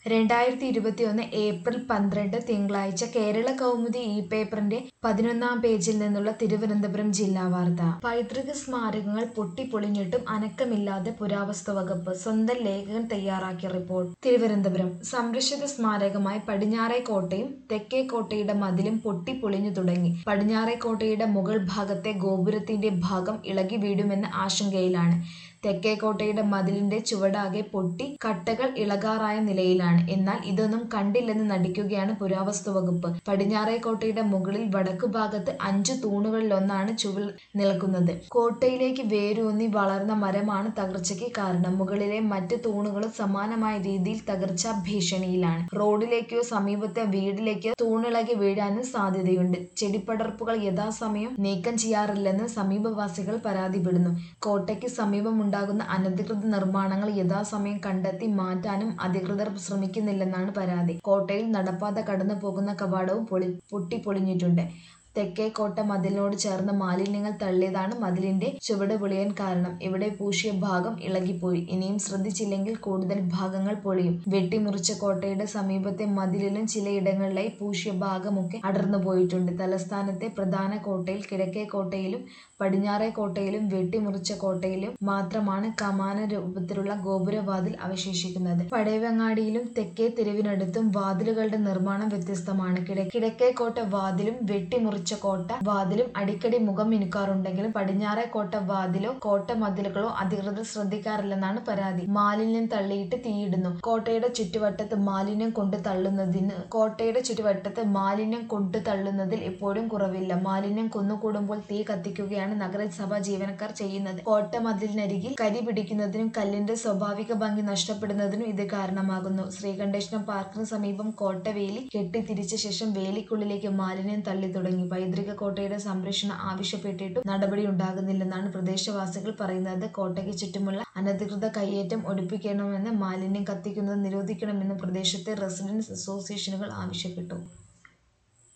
രണ്ടായിരത്തി ഇരുപത്തിയൊന്ന് ഏപ്രിൽ പന്ത്രണ്ട് തിങ്കളാഴ്ച കേരള കൗമുദി ഈ പേപ്പറിന്റെ പതിനൊന്നാം പേജിൽ നിന്നുള്ള തിരുവനന്തപുരം ജില്ലാ വാർത്ത പൈതൃക സ്മാരകങ്ങൾ പൊട്ടിപ്പൊളിഞ്ഞിട്ടും അനക്കമില്ലാതെ പുരാവസ്തു വകുപ്പ് സ്വന്തം ലേഖകൻ തയ്യാറാക്കിയ റിപ്പോർട്ട് തിരുവനന്തപുരം സംരക്ഷിത സ്മാരകമായ പടിഞ്ഞാറേക്കോട്ടയും തെക്കേക്കോട്ടയുടെ മതിലും പൊട്ടിപ്പൊളിഞ്ഞു തുടങ്ങി പടിഞ്ഞാറേക്കോട്ടയുടെ മുകൾ ഭാഗത്തെ ഗോപുരത്തിന്റെ ഭാഗം ഇളകി വീഴുമെന്ന ആശങ്കയിലാണ് തെക്കേക്കോട്ടയുടെ മതിലിന്റെ ചുവടാകെ പൊട്ടി കട്ടകൾ ഇളകാറായ നിലയിലാണ് എന്നാൽ ഇതൊന്നും കണ്ടില്ലെന്ന് നടിക്കുകയാണ് പുരാവസ്തു വകുപ്പ് പടിഞ്ഞാറേക്കോട്ടയുടെ മുകളിൽ വടക്കു ഭാഗത്ത് അഞ്ചു തൂണുകളിലൊന്നാണ് ചുവൽ നിൽക്കുന്നത് കോട്ടയിലേക്ക് വേരൂന്നി വളർന്ന മരമാണ് തകർച്ചയ്ക്ക് കാരണം മുകളിലെ മറ്റ് തൂണുകളും സമാനമായ രീതിയിൽ തകർച്ചാ ഭീഷണിയിലാണ് റോഡിലേക്കോ സമീപത്തെ വീടിലേക്കോ തൂണിളകി വീഴാനും സാധ്യതയുണ്ട് ചെടിപ്പടർപ്പുകൾ യഥാസമയം നീക്കം ചെയ്യാറില്ലെന്ന് സമീപവാസികൾ പരാതിപ്പെടുന്നു കോട്ടയ്ക്ക് സമീപം ഉണ്ടാകുന്ന അനധികൃത നിർമ്മാണങ്ങൾ യഥാസമയം കണ്ടെത്തി മാറ്റാനും അധികൃതർ ശ്രമിക്കുന്നില്ലെന്നാണ് പരാതി കോട്ടയിൽ നടപ്പാത കടന്നു പോകുന്ന കവാടവും പൊളി പൊട്ടിപ്പൊളിഞ്ഞിട്ടുണ്ട് തെക്കേക്കോട്ട മതിലിനോട് ചേർന്ന് മാലിന്യങ്ങൾ തള്ളിയതാണ് മതിലിന്റെ ചുവട് പൊളിയാൻ കാരണം ഇവിടെ പൂശിയ ഭാഗം ഇളകിപ്പോയി ഇനിയും ശ്രദ്ധിച്ചില്ലെങ്കിൽ കൂടുതൽ ഭാഗങ്ങൾ പൊളിയും വെട്ടിമുറിച്ച കോട്ടയുടെ സമീപത്തെ മതിലിലും ചിലയിടങ്ങളിലായി പൂശിയ ഭാഗമൊക്കെ അടർന്നു പോയിട്ടുണ്ട് തലസ്ഥാനത്തെ പ്രധാന കോട്ടയിൽ കിഴക്കേ കോട്ടയിലും പടിഞ്ഞാറേ കോട്ടയിലും വെട്ടിമുറിച്ച കോട്ടയിലും മാത്രമാണ് കമാന രൂപത്തിലുള്ള ഗോപുരവാതിൽ അവശേഷിക്കുന്നത് പഴയങ്ങാടിയിലും തെക്കേ തെരുവിനടുത്തും വാതിലുകളുടെ നിർമ്മാണം വ്യത്യസ്തമാണ് കിഴ കിഴക്കേ കോട്ട വാതിലും വെട്ടിമുറിച്ച കോട്ട വാതിലും അടിക്കടി മുഖം മിനുക്കാറുണ്ടെങ്കിലും പടിഞ്ഞാറേ കോട്ട വാതിലോ കോട്ട മതിലുകളോ അധികൃതർ ശ്രദ്ധിക്കാറില്ലെന്നാണ് പരാതി മാലിന്യം തള്ളിയിട്ട് തീയിടുന്നു കോട്ടയുടെ ചുറ്റുവട്ടത്ത് മാലിന്യം കൊണ്ട് തള്ളുന്നതിന് കോട്ടയുടെ ചുറ്റുവട്ടത്ത് മാലിന്യം കൊണ്ട് തള്ളുന്നതിൽ എപ്പോഴും കുറവില്ല മാലിന്യം കുന്നുകൂടുമ്പോൾ തീ കത്തിക്കുകയാണ് നഗരസഭാ ജീവനക്കാർ ചെയ്യുന്നത് കോട്ട മതിലിനരികിൽ കരി പിടിക്കുന്നതിനും കല്ലിന്റെ സ്വാഭാവിക ഭംഗി നഷ്ടപ്പെടുന്നതിനും ഇത് കാരണമാകുന്നു ശ്രീകണ്ഠേശ്വരം പാർക്കിന് സമീപം കോട്ട വേലി കെട്ടിത്തിരിച്ച ശേഷം വേലിക്കുള്ളിലേക്ക് മാലിന്യം തള്ളി തുടങ്ങി പൈതൃക കോട്ടയുടെ സംരക്ഷണം ആവശ്യപ്പെട്ടിട്ടും നടപടി ഉണ്ടാകുന്നില്ലെന്നാണ് പ്രദേശവാസികൾ പറയുന്നത് കോട്ടയ്ക്ക് ചുറ്റുമുള്ള അനധികൃത കയ്യേറ്റം ഒഴിപ്പിക്കണമെന്ന് മാലിന്യം കത്തിക്കുന്നത് നിരോധിക്കണമെന്ന് പ്രദേശത്തെ റെസിഡൻസ് അസോസിയേഷനുകൾ ആവശ്യപ്പെട്ടു